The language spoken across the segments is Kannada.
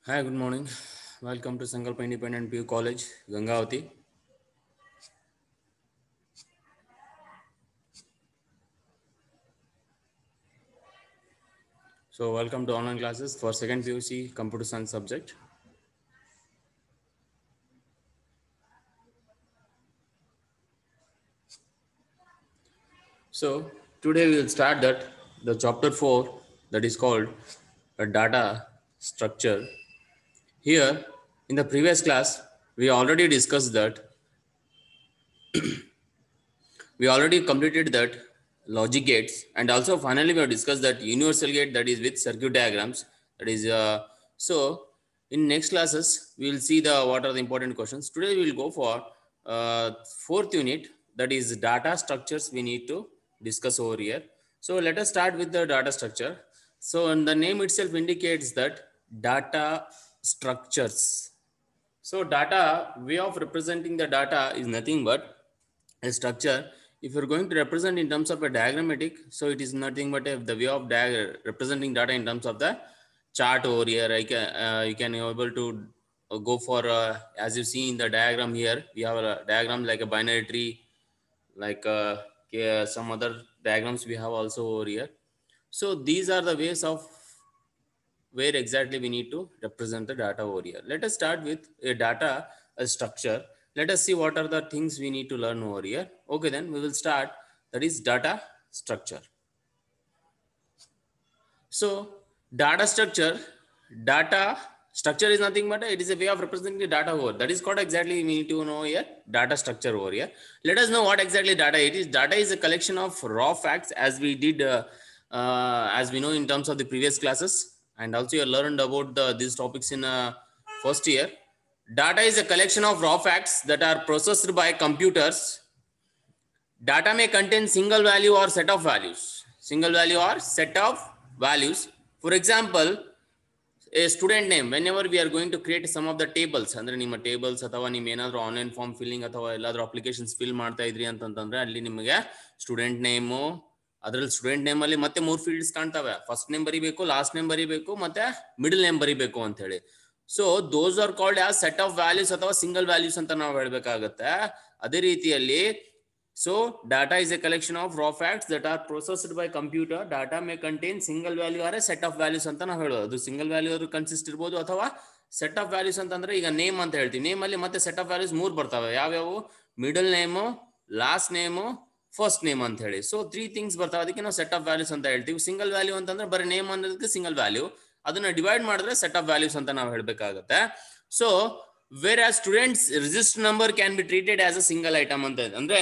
Hi, good morning. Welcome to Sankalpa Independent PU College, Gangavati. So, welcome to online classes for second PUC Computer Science subject. So, today we will start that the chapter 4 that is called a data structure here, in the previous class, we already discussed that. we already completed that logic gates, and also finally we have discussed that universal gate that is with circuit diagrams. That is uh, so. In next classes, we will see the what are the important questions. Today we will go for uh, fourth unit that is data structures. We need to discuss over here. So let us start with the data structure. So and the name itself indicates that data structures. So data, way of representing the data is nothing but a structure. If you're going to represent in terms of a diagrammatic, so it is nothing but a, the way of diag representing data in terms of the chart over here. I can, uh, you can able to go for, uh, as you see in the diagram here, we have a diagram like a binary tree, like uh, some other diagrams we have also over here. So these are the ways of where exactly we need to represent the data over here. Let us start with a data a structure. Let us see what are the things we need to learn over here. Okay, then we will start. That is data structure. So data structure, data structure is nothing but it is a way of representing the data over. That is called exactly we need to know here data structure over here. Let us know what exactly data it is. Data is a collection of raw facts as we did, uh, uh, as we know in terms of the previous classes and also you learned about the, these topics in uh, first year. Data is a collection of raw facts that are processed by computers. Data may contain single value or set of values. Single value or set of values. For example, a student name, whenever we are going to create some of the tables, ಅಂದ್ರೆ ನಿಮ್ಮ ಟೇಬಲ್ಸ್ ಅಥವಾ ನೀವು ಏನಾದರೂ ಆನ್ಲೈನ್ ಫಾರ್ಮ್ ಫಿಲ್ಲಿಂಗ್ ಅಥವಾ ಎಲ್ಲಾದ್ರೂ ಅಪ್ಲಿಕೇಶನ್ಸ್ ಫಿಲ್ ಮಾಡ್ತಾ ಇದ್ರಿ ಅಂತಂತಂದ್ರೆ ಅಲ್ಲಿ ನಿಮಗೆ ಸ್ಟೂಡೆಂಟ್ ನೇಮು ಅದ್ರಲ್ಲಿ ಸ್ಟೂಡೆಂಟ್ ನೇಮ್ ಅಲ್ಲಿ ಮತ್ತೆ ಮೂರ್ ಫೀಲ್ಡ್ಸ್ ಕಾಣ್ತವೆ ಫಸ್ಟ್ ನೇಮ್ ಬರಿಬೇಕು ಲಾಸ್ಟ್ ನೇಮ್ ಬರಿಬೇಕು ಮತ್ತೆ ಮಿಡಲ್ ನೇಮ್ ಬರಿಬೇಕು ಅಂತ ಹೇಳಿ so those are called as set of values ಅಥವಾ ಸಿಂಗಲ್ ವ್ಯಾಲ್ಯೂಸ್ ಅಂತ ನಾವು ಹೇಳ್ಬೇಕಾಗತ್ತೆ ಅದೇ ರೀತಿಯಲ್ಲಿ so data is a collection of raw facts that are processed by computer data may contain single value or set of values ಅಂತ ನಾವು ಹೇಳೋದು ಅದು ಸಿಂಗಲ್ ವ್ಯಾಲ್ಯೂ ಅದು ಕನ್ಸಿಸ್ಟ್ ಇರ್ಬೋದು ಅಥವಾ ಸೆಟ್ ಆಫ್ ವ್ಯಾಲ್ಯೂಸ್ ಅಂತಂದ್ರೆ ಈಗ ನೇಮ್ ಅಂತ ಹೇಳ್ತೀವಿ ನೇಮ್ ಅಲ್ಲಿ ಮತ್ತೆ ಸೆಟ್ ಆಫ್ ವ್ಯಾಲ್ಯೂಸ್ ಮೂರ್ ಬರ್ತವೆ ಯಾವ್ಯಾವು middle name last name first name ಅಂತ ಹೇಳಿ ಸೊ ತ್ರೀ ಥಿಂಗ್ಸ್ ಬರ್ತಾವೆ ಅದಕ್ಕೆ ನಾವು ಸೆಟ್ ಆಫ್ ವ್ಯಾಲ್ಯೂಸ್ ಅಂತ ಹೇಳ್ತೀವಿ ಸಿಂಗಲ್ ವ್ಯಾಲ್ಯೂ ಅಂತಂದ್ರೆ ಬರೀ ನೇಮ್ ಅನ್ನೋದಕ್ಕೆ ಸಿಂಗಲ್ ವ್ಯಾಲ್ಯೂ ಅದನ್ನ ಡಿವೈಡ್ ಮಾಡಿದ್ರೆ ಸೆಟ್ ಆಫ್ ವ್ಯಾಲ್ಯೂಸ್ ಅಂತ ನಾವು ಹೇಳ್ಬೇಕಾಗತ್ತೆ so whereas students register number can be treated as a single item ಅಂತ ಅಂದ್ರೆ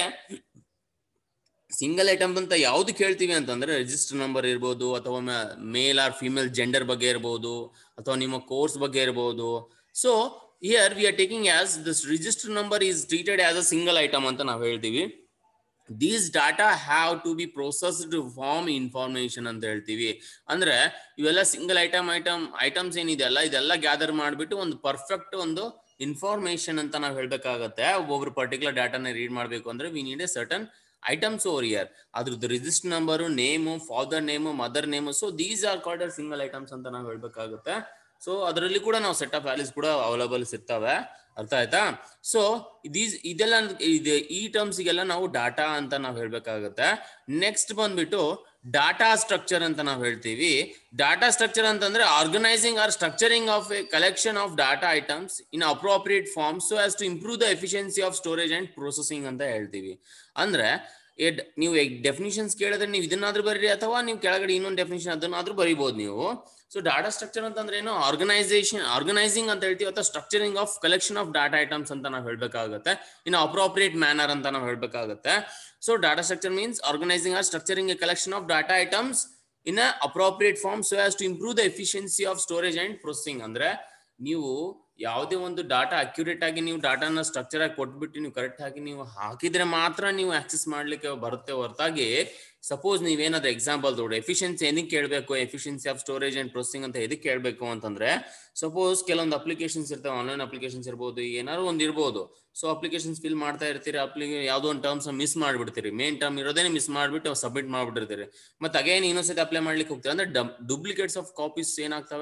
ಸಿಂಗಲ್ ಐಟಮ್ ಅಂತ ಯಾವ್ದು ಕೇಳ್ತೀವಿ ಅಂತಂದ್ರೆ ರಿಜಿಸ್ಟರ್ ನಂಬರ್ ಇರ್ಬೋದು ಅಥವಾ ಮೇಲ್ ಆರ್ ಫಿಮೇಲ್ ಜೆಂಡರ್ ಬಗ್ಗೆ ಇರ್ಬೋದು ಅಥವಾ ನಿಮ್ಮ ಕೋರ್ಸ್ ಬಗ್ಗೆ ಇರ್ಬೋದು so here we are taking as this register number is treated as a single item ಅಂತ ನಾವು ಹೇಳ್ತೀವಿ these data have to be processed form information ಅಂತ ಹೇಳ್ತೀವಿ ಅಂದ್ರೆ ಇವೆಲ್ಲ ಸಿಂಗಲ್ ಐಟಮ್ ಐಟಮ್ ಐಟಮ್ಸ್ ಏನಿದೆಯಲ್ಲ ಇದೆಲ್ಲ ಗ್ಯಾದರ್ ಮಾಡಿಬಿಟ್ಟು ಒಂದು ಪರ್ಫೆಕ್ಟ್ ಒಂದು ಇನ್ಫಾರ್ಮೇಶನ್ ಅಂತ ನಾವು ಹೇಳ್ಬೇಕಾಗತ್ತೆ ಒಬ್ಬೊಬ್ರು ಪರ್ಟಿಕ್ಯುಲರ್ ಡಾಟಾನ ರೀಡ್ ಮಾಡಬೇಕು ಅಂದ್ರೆ we need a certain items over here ಅದ್ರದ್ದು register number name father name mother name so these are called single items ಅಂತ ನಾವು ಹೇಳ್ಬೇಕಾಗುತ್ತೆ ಸೊ ಅದರಲ್ಲಿ ಕೂಡ ನಾವು ಸೆಟ್ ಆಫ್ ವ್ಯಾಲ್ಯೂಸ್ ಕೂಡ ಅವೈಲಬಲ್ಸ್ ಇರ್ತವೆ ಅರ್ಥ ಆಯ್ತಾ ಸೊ ದೀಸ್ ಇದೆಲ್ಲ ಇದೆ ಈ ಟರ್ಮ್ಸ್ಗೆಲ್ಲ ನಾವು ಡಾಟಾ ಅಂತ ನಾವು ಹೇಳ್ಬೇಕಾಗತ್ತೆ ನೆಕ್ಸ್ಟ್ ಬಂದ್ಬಿಟ್ಟು ಡಾಟಾ ಸ್ಟ್ರಕ್ಚರ್ ಅಂತ ನಾವು ಹೇಳ್ತೀವಿ ಡಾಟಾ ಸ್ಟ್ರಕ್ಚರ್ ಅಂತಂದ್ರೆ organizing or structuring of a collection of data items in appropriate form so as to improve the efficiency of storage and processing ಅಂತ ಹೇಳ್ತೀವಿ ಅಂದ್ರೆ ನೀವು ಡೆಫಿನಿಷನ್ಸ್ ಕೇಳಿದ್ರೆ ನೀವು ಇದನ್ನಾದ್ರೂ ಬರೀರಿ ಅಥವಾ ನೀವು ಕೆಳಗಡೆ ಇನ್ನೊಂದು ಡೆಫಿನಿಷನ್ ಅದನ್ನಾದ್ರೂ ಬರಿಬಹುದು ನೀವು ಸೊ ಡಾಟಾ ಸ್ಟ್ರಕ್ಚರ್ ಅಂತಂದ್ರೆ ಏನು ಆರ್ಗನೈಸೇಷನ್ ಆರ್ಗನೈಸಿಂಗ್ ಅಂತ ಹೇಳ್ತೀವಿ ಅಥವಾ structuring of collection of data items ಅಂತ ನಾವು ಹೇಳ್ಬೇಕಾಗುತ್ತೆ ಇನ್ ಅಪ್ರೋಪ್ರಿಯೇಟ್ ಮ್ಯಾನರ್ ಅಂತ ನಾವು ಹೇಳ್ಬೇಕಾಗುತ್ತೆ so data structure means organizing or structuring a collection of data items in appropriate form so as to improve the efficiency of storage and processing ಅಂದ್ರೆ ನೀವು ಯಾವುದೇ ಒಂದು ಡಾಟಾ ಅಕ್ಯುರೇಟ್ ಆಗಿ ನೀವು ಡಾಟಾನ ಸ್ಟ್ರಕ್ಚರ್ ಆಗಿ ಕೊಟ್ಬಿಟ್ಟು ನೀವು ಕರೆಕ್ಟ್ ಆಗಿ ನೀವು ಹಾಕಿದ್ರೆ ಮಾತ್ರ ನೀವು ಆಕ್ಸೆಸ್ ಮಾಡ್ಲಿಕ್ಕೆ ಬರುತ್ತೆ ಹೊರತಾಗಿ ಸಪೋಸ್ ನೀವೇನಾದ್ರೂ ಎಕ್ಸಾಂಪಲ್ ತಗೊಳ್ಳಿ ಎಫಿಷಿಯನ್ಸಿ ಏನಕ್ಕೆ ಕೇಳಬೇಕು efficiency of storage and processing ಅಂತ ಎದಕ್ಕೆ ಕೇಳಬೇಕು ಅಂತಂದ್ರೆ ಸಪೋಸ್ ಕೆಲವೊಂದು ಅಪ್ಲಿಕೇಶನ್ಸ್ ಇರ್ತವೆ ಆನ್ಲೈನ್ ಅಪ್ಲಿಕೇಶನ್ಸ್ ಇರ್ಬೋದು ಏನಾದ್ರು ಒಂದು ಇರ್ಬೋದು ಸೊ ಅಪ್ಲಿಕೇಶನ್ಸ್ ಫಿಲ್ ಮಾಡ್ತಾ ಇರ್ತೀರಿ ಅಪ್ಲಿಕೇ ಯಾವುದೋ ಒಂದು ಟರ್ಮ್ಸ್ ಮಿಸ್ ಮಾಡ್ಬಿಡ್ತೀರಿ ಮೇನ್ ಟರ್ಮ್ ಇರೋದೇನೆ ಮಿಸ್ ಮಾಡ್ಬಿಟ್ಟು ಸಬ್ಮಿಟ್ ಮಾಡ್ಬಿಟ್ಟಿರ್ತೀರಿ ಮತ್ತೆ ಅಗೇನ್ ಇನ್ನೊಂದ್ಸತಿ ಅಪ್ಲೈ ಮಾಡ್ಲಿಕ್ಕೆ ಹೋಗ್ತೀರಿ ಅಂದ್ರೆ ಡೂಪ್ಲಿಕೇಟ್ಸ್ ಆಫ್ ಕಾಪೀಸ್ ಏನಾಗ್ತವೆ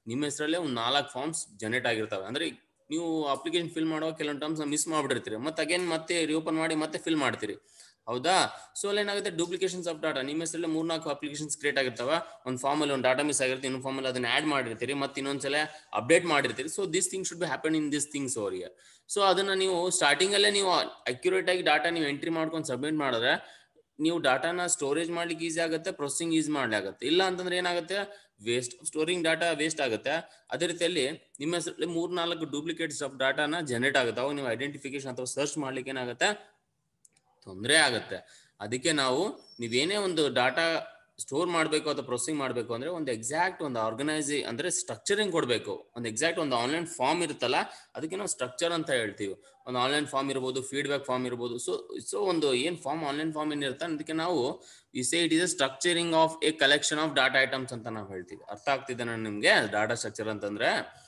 ನಿಮ್ಮ ಹೆಸರಲ್ಲೇ ಒಂದು ನಾಲ್ಕು ಫಾರ್ಮ್ಸ್ ಜನರೇಟ್ ಆಗಿರ್ತವೆ ಅಂದ್ರೆ ನೀವು ಅಪ್ಲಿಕೇಶನ್ ಫಿಲ್ ಮಾಡುವಾಗ ಕೆಲವೊಂದು ಟರ್ಮ್ಸ್ ಮಿಸ್ ಮಾಡ್ಬಿಟ್ಟಿರ್ತೀರಿ ಮತ್ತೆ ಅಗೇನ್ ಮತ್ತೆ ರಿಓಪನ್ ಮಾಡಿ ಮತ್ತೆ ಫಿಲ್ ಮಾಡ್ತೀರಿ ಹೌದಾ ಸೊ ಅಲ್ಲಿ ಏನಾಗುತ್ತೆ ಡೂಪ್ಲಿಕೇಶನ್ಸ್ ಆಫ್ ಡಾಟಾ ನಿಮ್ಮ ಹೆಸರಲ್ಲಿ ಮೂರ್ನಾಲ್ಕು ಅಪ್ಲಿಕೇಶನ್ಸ್ ಕ್ರಿಯೇಟ್ ಆಗಿರ್ತಾವ ಒಂದು ಫಾರ್ಮ್ ಅಲ್ಲಿ ಒಂದು ಡಾಟಾ ಮಿಸ್ ಆಗಿರುತ್ತೆ ಇನ್ನೊಂದು ಫಾರ್ಮ್ ಅಲ್ಲಿ ಅದನ್ನ ಆಡ್ ಮಾಡಿರ್ತೀರಿ ಮತ್ತೆ ಇನ್ನೊಂದ್ಸಲ ಅಪ್ಡೇಟ್ ಮಾಡಿರ್ತೀರಿ so this thing should be happen in this things or here so ಅದನ್ನ ನೀವು ಸ್ಟಾರ್ಟಿಂಗ್ ಅಲ್ಲೇ ನೀವು ಅಕ್ಯುರೇಟ್ ಆಗಿ ಡಾಟಾ ನೀವು ಎಂಟ್ರಿ ಮಾಡ್ಕೊಂಡು ಸಬ್ಮಿಟ್ ಮಾಡಿದ್ರೆ ನೀವು ಡಾಟಾನ ಸ್ಟೋರೇಜ್ ಮಾಡ್ಲಿಕ್ಕೆ ಈಸಿ ಆಗುತ್ತೆ ಪ್ರೊಸೆಸಿಂಗ್ ಈಸಿ ಮಾಡ್ಲಾಗುತ್ತೆ ಇಲ್ಲ ಅಂತಂದ್ರೆ ಏನಾಗುತ್ತೆ ವೇಸ್ಟ್ ಸ್ಟೋರಿಂಗ್ ಡಾಟಾ ವೇಸ್ಟ್ ಆಗುತ್ತೆ ಅದೇ ರೀತಿಯಲ್ಲಿ ನಿಮ್ಮ ಹೆಸರಲ್ಲಿ ಮೂರ್ ನಾಲ್ಕು ಡೂಪ್ಲಿಕೇಟ್ಸ್ ಆಫ್ ಡಾಟಾನ ಜನರೇಟ್ ಆಗುತ್ತೆ ಅವಾಗ ನೀವು ಐಡೆಂಟಿಫಿಕೇಶನ್ ಅಥವಾ ಸರ್ಚ್ ಮಾಡ್ಲಿಕ್ಕೆ ಏನಾಗುತ್ತೆ ತೊಂದರೆ ಆಗುತ್ತೆ ಅದಕ್ಕೆ ನಾವು ನೀವೇನೇ ಒಂದು ಡಾಟಾ ಸ್ಟೋರ್ ಮಾಡಬೇಕು ಅಥವಾ ಪ್ರೊಸೆಸಿಂಗ್ ಮಾಡಬೇಕು ಅಂದ್ರೆ ಒಂದು ಎಕ್ಸಾಕ್ಟ್ ಒಂದು ಆರ್ಗನೈಸಿ ಅಂದ್ರೆ ಸ್ಟ್ರಕ್ಚರಿಂಗ್ ಕೊಡಬೇಕು ಒಂದು ಎಕ್ಸಾಕ್ಟ್ ಒಂದು ಆನ್ಲೈನ್ ಫಾರ್ಮ್ ಇರುತ್ತಲ್ಲ ಅದಕ್ಕೆ ನಾವು ಸ್ಟ್ರಕ್ಚರ್ ಅಂತ ಹೇಳ್ತೀವಿ ಒಂದು ಆನ್ಲೈನ್ ಫಾರ್ಮ್ ಇರ್ಬೋದು ಫೀಡ್ಬ್ಯಾಕ್ ಫಾರ್ಮ್ ಇರ್ಬೋದು ಸೊ ಸೊ ಒಂದು ಏನ್ ಫಾರ್ಮ್ ಆನ್ಲೈನ್ ಫಾರ್ಮ್ ಏನಿರುತ್ತೆ ಅದಕ್ಕೆ ನಾವು ಈ say it is a structuring of a collection of data items ಅಂತ ನಾವು ಹೇಳ್ತೀವಿ ಅರ್ಥ ಆಗ್ತಿದೆ ನಿಮ್ಗೆ ಡಾಟಾ ಸ್ಟ್ರಕ್ಚರ್ ಅಂತಂದ್ರೆ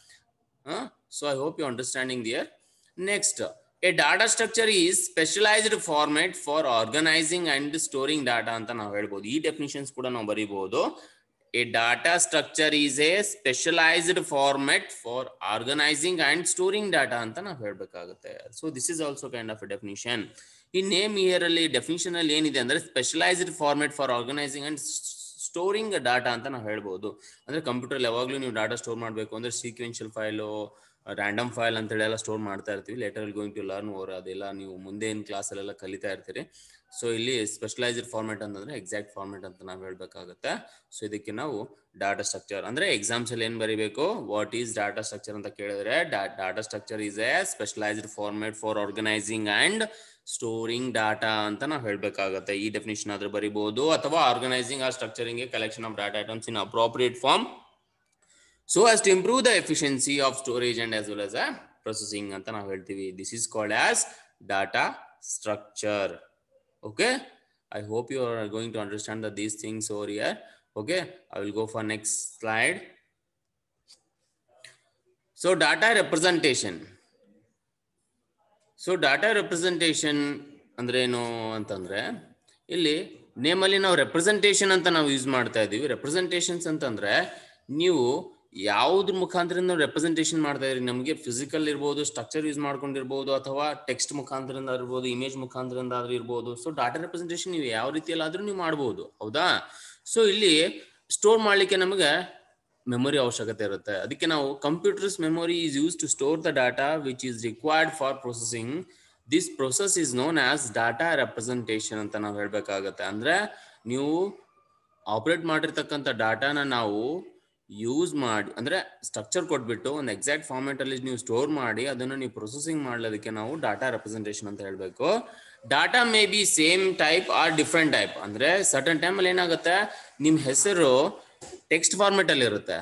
so I hope you understanding there next a data structure is specialized format for organizing and storing data ಅಂತ ನಾವು ಹೇಳ್ಬೋದು ಈ ಡೆಫಿನಿಷನ್ಸ್ ಕೂಡ ನಾವು ಬರೀಬಹುದು a data structure is a specialized format for organizing and storing data ಅಂತ ನಾವು ಹೇಳ್ಬೇಕಾಗುತ್ತೆ so this is also kind of a definition ಈ ನೇಮ್ ಇಯರ್ ಅಲ್ಲಿ ಡೆಫಿನಿಷನ್ ಅಲ್ಲಿ ಏನಿದೆ ಅಂದ್ರೆ specialized format for organizing and storing data ಅಂತ ನಾವು ಹೇಳ್ಬೋದು ಅಂದ್ರೆ ಕಂಪ್ಯೂಟರ್ ಯಾವಾಗಲೂ ನೀವು ಡಾಟಾ ಸ್ಟೋರ್ ಮಾಡಬೇಕು ಅಂದ್ರೆ ಸೀಕ್ವೆನ್ಷಿಯಲ್ ಫೈಲು ರ್ಯಾಂಡಮ್ ಫೈಲ್ ಅಂತ ಹೇಳಿ ಎಲ್ಲ ಸ್ಟೋರ್ ಮಾಡ್ತಾ ಇರ್ತೀವಿ later going to learn over ಅದೆಲ್ಲ ನೀವು ಮುಂದೆ ಏನು ಕ್ಲಾಸಲ್ಲೆಲ್ಲ ಕಲಿತಾ ಇರ್ತೀರಿ ಸೊ ಇಲ್ಲಿ ಸ್ಪೆಷಲೈಸ್ಡ್ ಫಾರ್ಮೆಟ್ ಅಂತಂದ್ರೆ ಎಕ್ಸಾಕ್ಟ್ ಫಾರ್ಮೆಟ್ ಅಂತ ನಾವು ಹೇಳ್ಬೇಕಾಗುತ್ತೆ ಸೊ ಇದಕ್ಕೆ ನಾವು ಡಾಟಾ ಸ್ಟ್ರಕ್ಚರ್ ಅಂದ್ರೆ ಎಕ್ಸಾಮ್ಸ್ ಅಲ್ಲಿ ಏನ್ ಬರೀಬೇಕು ವಾಟ್ ಈಸ್ ಡಾಟಾ ಸ್ಟ್ರಕ್ಚರ್ ಅಂತ ಕೇಳಿದ್ರೆ data structure is a specialized format for organizing and storing data ಅಂತ ನಾವು ಹೇಳ್ಬೇಕಾಗುತ್ತೆ ಈ ಡೆಫಿನೇಷನ್ ಆದ್ರೆ ಬರಿಬಹುದು ಅಥವಾ organizing or structuring a collection of data items in appropriate form so as to improve the efficiency of storage and as well as a processing ಅಂತ ನಾವು ಹೇಳ್ತೀವಿ this is called as data structure okay I hope you are going to understand the these things over here okay I will go for next slide so data representation so data representation ಅಂದ್ರೆ ಏನು ಅಂತಂದ್ರೆ ಇಲ್ಲಿ ನೇಮಲ್ಲಿ ನಾವು ರೆಪ್ರೆಸೆಂಟೇಷನ್ ಅಂತ ನಾವು ಯೂಸ್ ಮಾಡ್ತಾ ಇದೀವಿ ರೆಪ್ರೆಸೆಂಟೇಷನ್ಸ್ ಅಂತಂದ್ರೆ ನೀವು ಯಾವ್ದ್ರ ಮುಖಾಂತರ ನಾವು ರೆಪ್ರೆಸೆಂಟೇಷನ್ ಮಾಡ್ತಾ ಇದ್ರಿ ನಮಗೆ ಫಿಸಿಕಲ್ ಇರ್ಬೋದು ಸ್ಟ್ರಕ್ಚರ್ ಯೂಸ್ ಮಾಡ್ಕೊಂಡಿರ್ಬೋದು ಅಥವಾ ಟೆಕ್ಸ್ಟ್ ಮುಖಾಂತರದಿಂದ ಇರ್ಬೋದು ಇಮೇಜ್ ಮುಖಾಂತರದಿಂದ ಆದ್ರೂ ಇರ್ಬೋದು ಸೊ ಡಾಟಾ ರೆಪ್ರೆಸೆಂಟೇಷನ್ ನೀವು ಯಾವ ರೀತಿಯಲ್ಲಾದ್ರೂ ನೀವು ಮಾಡ್ಬೋದು ಹೌದಾ ಸೊ ಇಲ್ಲಿ ಸ್ಟೋರ್ ಮಾಡ್ಲಿಕ್ಕೆ ನಮಗೆ ಮೆಮೊರಿ ಅವಶ್ಯಕತೆ ಇರುತ್ತೆ ಅದಕ್ಕೆ ನಾವು computers memory is use to store the data which is required for processing this process is known as data representation ಅಂತ ನಾವು ಹೇಳ್ಬೇಕಾಗತ್ತೆ ಅಂದ್ರೆ ನೀವು ಆಪರೇಟ್ ಮಾಡಿರ್ತಕ್ಕಂಥ ಡಾಟಾನ ನಾವು ಯೂಸ್ ಮಾಡಿ ಅಂದ್ರೆ ಸ್ಟ್ರಕ್ಚರ್ ಕೊಟ್ಬಿಟ್ಟು ಒಂದು ಎಕ್ಸಾಕ್ಟ್ ಫಾರ್ಮೆಟ್ ಅಲ್ಲಿ ನೀವು ಸ್ಟೋರ್ ಮಾಡಿ ಅದನ್ನು ನೀವು ಪ್ರೊಸೆಸಿಂಗ್ ಮಾಡ್ಲೋದಕ್ಕೆ ನಾವು ಡಾಟಾ ರೆಪ್ರೆಸೆಂಟೇಷನ್ ಅಂತ ಹೇಳ್ಬೇಕು data may be same type or different type ಅಂದ್ರೆ ಸರ್ಟನ್ ಟೈಮ್ ಅಲ್ಲಿ ಏನಾಗುತ್ತೆ ನಿಮ್ ಹೆಸರು ಟೆಕ್ಸ್ಟ್ ಫಾರ್ಮೆಟ್ ಅಲ್ಲಿ ಇರುತ್ತೆ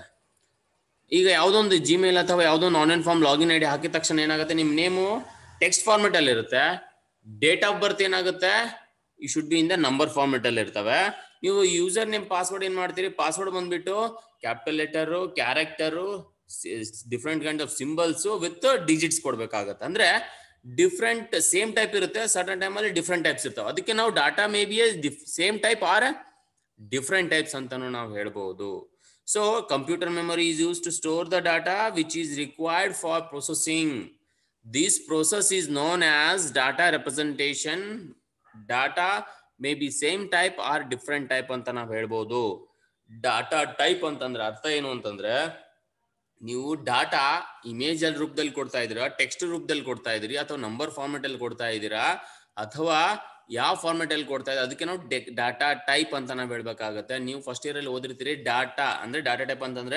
ಈಗ ಯಾವ್ದೊಂದು ಜಿಮೇಲ್ ಅಥವಾ ಯಾವ್ದೊಂದು ಆನ್ಲೈನ್ ಫಾರ್ಮ್ ಲಾಗಿನ್ ಐಡಿ ಹಾಕಿದ ತಕ್ಷಣ ಏನಾಗುತ್ತೆ ನಿಮ್ ನೇಮು ಟೆಕ್ಸ್ಟ್ ಫಾರ್ಮೆಟ್ ಅಲ್ಲಿ ಇರುತ್ತೆ ಡೇಟ್ ಆಫ್ ಬರ್ತ್ ಏನಾಗುತ್ತೆ ಈ should be in the number format ಅಲ್ಲಿ ಇರ್ತವೆ ನೀವು ಯೂಸರ್ ನೇಮ್ ಪಾಸ್ವರ್ಡ್ ಏನ್ ಮಾಡ್ತೀರಿ ಪಾಸ್ವರ್ಡ್ ಬಂದ್ಬಿಟ್ಟು capital letter character different kind of symbols with digits ಕೊಡ್ಬೇಕಾಗತ್ತೆ ಅಂದ್ರೆ ಡಿಫ್ರೆಂಟ್ ಸೇಮ್ ಟೈಪ್ ಇರುತ್ತೆ ಸರ್ಟನ್ ಟೈಮ್ ಅಲ್ಲಿ ಡಿಫ್ರೆಂಟ್ ಟೈಪ್ಸ್ ಇರ್ತಾವೆ ಅದಕ್ಕೆ ನಾವು data may be same type or different types ಅಂತಾನು ನಾವು ಹೇಳ್ಬಹುದು so computer memory is use to store the data which is required for processing this process is known as data representation data may be same type or different type ಅಂತ ನಾವು ಹೇಳ್ಬೋದು ಡಾಟಾ ಟೈಪ್ ಅಂತಂದ್ರೆ ಅರ್ಥ ಏನು ಅಂತಂದ್ರೆ ನೀವು ಡಾಟಾ ಇಮೇಜ್ ಅಲ್ಲಿ ರೂಪದಲ್ಲಿ ಕೊಡ್ತಾ ಇದೀರಾ ಟೆಕ್ಸ್ಟ್ ರೂಪದಲ್ಲಿ ಕೊಡ್ತಾ ಇದೀರಿ ಅಥವಾ ನಂಬರ್ ಫಾರ್ಮೆಟ್ ಅಲ್ಲಿ ಕೊಡ್ತಾ ಇದ್ದೀರಾ ಅಥವಾ ಯಾವ ಫಾರ್ಮೆಟ್ ಅಲ್ಲಿ ಕೊಡ್ತಾ ಇದೆ ಅದಕ್ಕೆ ನಾವು ಡಾಟಾ ಟೈಪ್ ಅಂತ ನಾವು ಹೇಳ್ಬೇಕಾಗತ್ತೆ ನೀವು ಫಸ್ಟ್ ಇಯರ್ ಅಲ್ಲಿ ಓದಿರ್ತೀರಿ ಡಾಟಾ ಅಂದ್ರೆ ಡಾಟಾ ಟೈಪ್ ಅಂತಂದ್ರೆ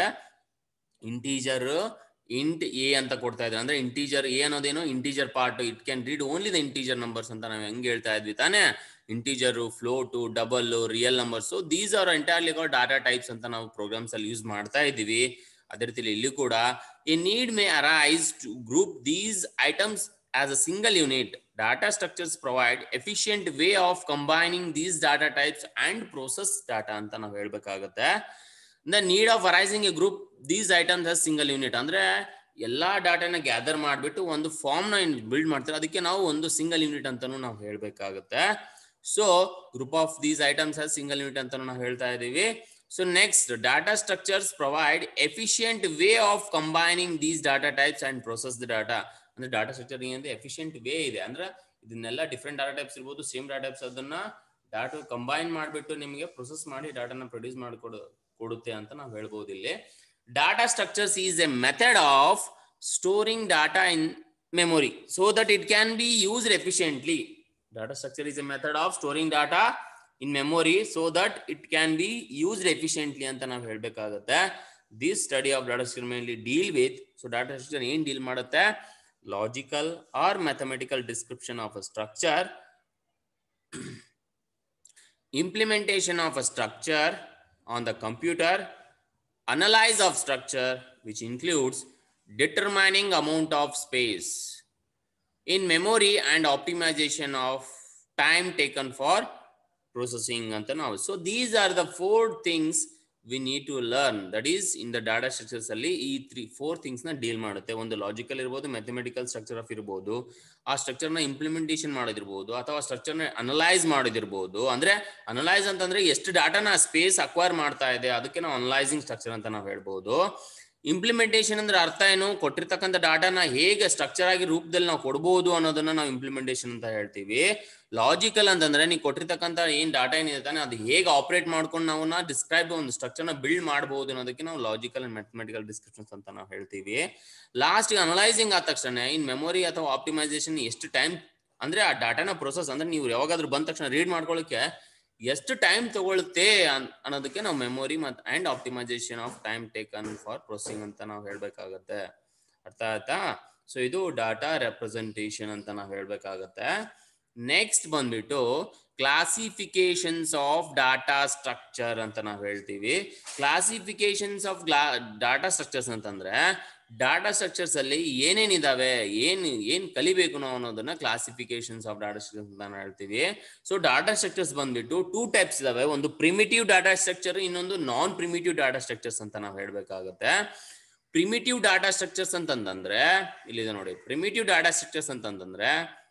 ಇಂಟೀಜರ್ ಇಂಟ್ ಎ ಅಂತ ಕೊಡ್ತಾ ಇದ್ರೆ ಅಂದ್ರೆ ಇಂಟೀಜರ್ ಎ ಅನ್ನೋದೇನು integer part it can read only the integer numbers ಅಂತ ನಾವು ಹೆಂಗ್ ಹೇಳ್ತಾ ಇದ್ವಿ ತಾನೇ integer float double real numbers these are entirely data types ಅಂತ ನಾವು ಪ್ರೋಗ್ರಾಮ್ಸ್ ಅಲ್ಲಿ ಯೂಸ್ ಮಾಡ್ತಾ ಇದೀವಿ ಅದೇ ರೀತಿ ಇಲ್ಲಿ ಕೂಡ a need may arise to group these items as a single unit data structures provide efficient way of combining these data types and process data ಅಂತ ನಾವು ಹೇಳ್ಬೇಕಾಗತ್ತೆ the need of arising a group these items as single unit ಅಂದ್ರೆ ಎಲ್ಲಾ ಡಾಟಾನ ಗ್ಯಾದರ್ ಮಾಡಿಬಿಟ್ಟು ಒಂದು ಫಾರ್ಮ್ ನ ಬಿಲ್ಡ್ ಮಾಡ್ತಾರೆ ಅದಕ್ಕೆ ನಾವು ಒಂದು ಸಿಂಗಲ್ ಯೂನಿಟ್ ಅಂತಾನು ನಾವು ಹೇಳ್ಬೇಕಾಗುತ್ತೆ so group of these items as single unit ಅಂತ ನಾವು ಹೇಳ್ತಾ ಇದೀವಿ so next data structures provide efficient way of combining these data types and process the data ಅಂದ್ರೆ ಡಾಟಾ ಸ್ಟ್ರಕ್ಚರ್ ಏನಂದ್ರೆ ಎಫಿಷಿಯಂಟ್ ವೇ ಇದೆ ಅಂದ್ರೆ ಇದನ್ನೆಲ್ಲ ಡಿಫ್ರೆಂಟ್ ಡಾಟಾ ಟೈಪ್ಸ್ ಇರ್ಬೋದು ಸೇಮ್ ಡಾಟಾ ಟೈಪ್ಸ್ ಅದನ್ನ ಡಾಟಾ ಕಂಬೈನ್ ಮಾಡಿಬಿಟ್ಟು ನಿಮಗೆ ಪ್ರೊಸೆಸ್ ಮಾಡಿ ಡಾಟಾನ ಪ್ರೊಡ್ಯೂಸ್ ಮಾಡಿಕೊಡು ಕೊಡುತ್ತೆ ಅಂತ ನಾವು ಹೇಳ್ಬೋದು ಇಲ್ಲಿ data structures is a method of storing data in memory so that it can be used efficiently. Data structure is a method of storing data in memory so that it can be used efficiently ಅಂತ ನಾವು ಹೇಳ್ಬೇಕಾಗತ್ತೆ this study of data structure mainly deal with so data structure ಏನ್ ಡೀಲ್ ಮಾಡುತ್ತೆ logical or mathematical description of a structure implementation of a structure on the computer, analyze of structure, which includes determining amount of space in memory and optimization of time taken for processing ಅಂತ ನಾವು so these are the four things we need to learn that is in the data structures ಅಲ್ಲಿ ಈ ತ್ರೀ ಫೋರ್ ಥಿಂಗ್ಸ್ ನ ಡೀಲ್ ಮಾಡುತ್ತೆ ಒಂದು ಲಾಜಿಕಲ್ ಇರ್ಬೋದು ಮ್ಯಾಥಮೆಟಿಕಲ್ ಸ್ಟ್ರಕ್ಚರ್ ಆಫ್ ಇರ್ಬೋದು ಆ ಸ್ಟ್ರಕ್ಚರ್ ನ ಇಂಪ್ಲಿಮೆಂಟೇಷನ್ ಮಾಡೋದಿರ್ಬೋದು ಅಥವಾ ಸ್ಟ್ರಕ್ಚರ್ ನ ಅನಲೈಸ್ ಮಾಡೋದಿರ್ಬೋದು ಅಂದ್ರೆ ಅನಲೈಸ್ ಅಂತಂದ್ರೆ ಎಷ್ಟು ಡಾಟಾನ ಸ್ಪೇಸ್ ಅಕ್ವೈರ್ ಮಾಡ್ತಾ ಇದೆ ಅದಕ್ಕೆ ನಾವು ಅನಲೈಸಿಂಗ್ ಸ್ಟ್ರಕ್ಚರ್ ಅಂತ ನಾವು ಹೇಳ್ಬೋದು ಇಂಪ್ಲಿಮೆಂಟೇಷನ್ ಅಂದ್ರೆ ಅರ್ಥ ಏನು ಕೊಟ್ಟಿರ್ತಕ್ಕಂಥ ಡಾಟಾನ ಹೇಗೆ ಸ್ಟ್ರಕ್ಚರ್ ಆಗಿ ರೂಪದಲ್ಲಿ ನಾವು ಕೊಡ್ಬೋದು ಅನ್ನೋದನ್ನ ನಾವು ಇಂಪ್ಲಿಮೆಂಟೇಷನ್ ಅಂತ ಹೇಳ್ತೀವಿ ಲಾಜಿಕಲ್ ಅಂತಂದ್ರೆ ನೀವು ಕೊಟ್ಟಿರ್ತಕ್ಕಂಥ ಏನ್ ಡಾಟಾ ಏನಿದೆ ತಾನೆ ಅದು ಹೇಗೆ ಆಪರೇಟ್ ಮಾಡ್ಕೊಂಡು ನಾವು ಡಿಸ್ಕ್ರೈಬ್ ಒಂದು ಸ್ಟ್ರಕ್ಚರ್ ನ ಬಿಲ್ಡ್ ಮಾಡಬಹುದು ಅನ್ನೋದಕ್ಕೆ ನಾವು ಲಾಜಿಕಲ್ ಅಂಡ್ ಮ್ಯಾಥಮೆಟಿಕಲ್ ಡಿಸ್ಕ್ರಿಪ್ಷನ್ಸ್ ಅಂತ ನಾವು ಹೇಳ್ತೀವಿ ಲಾಸ್ಟ್ ಅನಲೈಸಿಂಗ್ ಆದ ತಕ್ಷಣ ಇನ್ ಮೆಮೊರಿ ಅಥವಾ ಆಪ್ಟಿಮೈಸೇಷನ್ ಎಷ್ಟು ಟೈಮ್ ಅಂದ್ರೆ ಆ ಡಾಟಾನ ಪ್ರೊಸೆಸ್ ಅಂದ್ರೆ ನೀವು ಯಾವಾಗಾದ್ರೂ ಬಂದ ತಕ್ಷಣ ರೀಡ್ ಮಾಡ್ಕೊಳ್ಳಿಕ್ಕೆ ಎಷ್ಟು ಟೈಮ್ ತಗೊಳುತ್ತೆ ಅನ್ನೋದಕ್ಕೆ ನಾವು ಮೆಮೊರಿ ಮತ್ತು and optimisation of time taken for processing ಅಂತ ನಾವು ಹೇಳ್ಬೇಕಾಗತ್ತೆ ಅರ್ಥ ಆಯ್ತಾ ಸೊ ಇದು ಡಾಟಾ ರೆಪ್ರೆಸೆಂಟೇಷನ್ ಅಂತ ನಾವು ಹೇಳ್ಬೇಕಾಗತ್ತೆ ನೆಕ್ಸ್ಟ್ ಬಂದ್ಬಿಟ್ಟು ಕ್ಲಾಸಿಫಿಕೇಶನ್ಸ್ ಆಫ್ ಡಾಟಾ ಸ್ಟ್ರಕ್ಚರ್ ಅಂತ ನಾವು ಹೇಳ್ತೀವಿ ಕ್ಲಾಸಿಫಿಕೇಶನ್ಸ್ ಆಫ್ ಡಾಟಾ ಸ್ಟ್ರಕ್ಚರ್ಸ್ ಅಂತಂದ್ರೆ ಡಾಟಾ ಸ್ಟ್ರಕ್ಚರ್ಸ್ ಅಲ್ಲಿ ಏನೇನಿದಾವೆ ಏನ್ ಏನ್ ಕಲಿಬೇಕು ನಾವು ಅನ್ನೋದನ್ನ ಕ್ಲಾಸಿಫಿಕೇಶನ್ಸ್ ಆಫ್ ಡಾಟಾ ಸ್ಟ್ರಕ್ಚರ್ಸ್ ಅಂತ ನಾವು ಹೇಳ್ತೀವಿ ಸೊ ಡಾಟಾ ಸ್ಟ್ರಕ್ಚರ್ಸ್ ಬಂದ್ಬಿಟ್ಟು ಟೂ ಟೈಪ್ಸ್ ಇದಾವೆ ಒಂದು ಪ್ರಿಮಿಟಿವ್ ಡಾಟಾ ಸ್ಟ್ರಕ್ಚರ್ ಇನ್ನೊಂದು ನಾನ್ ಪ್ರಿಮಿಟಿವ್ ಡಾಟಾ ಸ್ಟ್ರಕ್ಚರ್ಸ್ ಅಂತ ನಾವು ಹೇಳ್ಬೇಕಾಗತ್ತೆ ಪ್ರಿಮಿಟಿವ್ ಡಾಟಾ ಸ್ಟ್ರಕ್ಚರ್ಸ್ ಅಂತಂದ್ರೆ ಇಲ್ಲಿದೆ ನೋಡಿ ಪ್ರಿಮಿಟಿವ್ ಡಾಟಾ ಸ್ಟ್ರಕ್ಚರ್ಸ್ ಅಂತಂದ್ರೆ